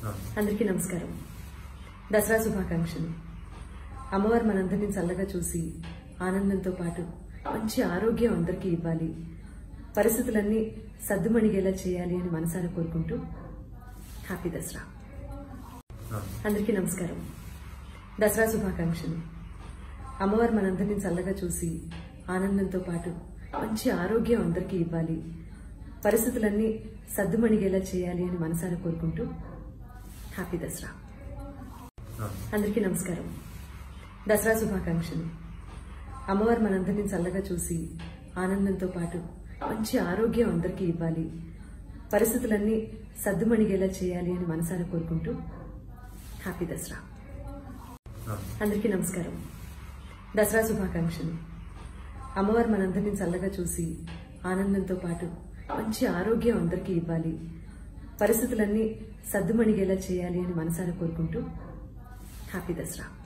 అందరికీ నమస్కారం దసరా శుభాకాంక్షలు అమ్మవారు మనందరినీ చల్లగా చూసి ఆనందంతో పాటు మంచి ఆరోగ్యం అందరికీ ఇవ్వాలి పరిస్థితులన్నీ సద్దుమణిగేలా చేయాలి అని మనసారా కోరుకుంటూ హ్యాపీ దసరా అందరికీ నమస్కారం దసరా శుభాకాంక్షలు అమ్మవారు మనందరినీ చల్లగా చూసి ఆనందంతో పాటు మంచి ఆరోగ్యం అందరికీ ఇవ్వాలి పరిస్థితులన్నీ సద్దుమణిగేలా చేయాలి అని మనసారా కోరుకుంటూ హ్యాపీ దసరా అందరికీ నమస్కారం దసరా శుభాకాంక్షలు అమ్మవారు మనందరినీ చల్లగా చూసి ఆనందంతో పాటు మంచి ఆరోగ్యం అందరికీ ఇవ్వాలి పరిస్థితులన్నీ సద్దుమణిగేలా చేయాలి అని మనసారా కోరుకుంటూ హ్యాపీ దసరా అందరికీ నమస్కారం దసరా శుభాకాంక్షలు అమ్మవారు మనందరినీ చల్లగా చూసి ఆనందంతో పాటు మంచి ఆరోగ్యం అందరికీ ఇవ్వాలి పరిస్థితులన్నీ సద్దుమణిగేలా చేయాలి అని మనసారా కోరుకుంటూ హ్యాపీ దసరా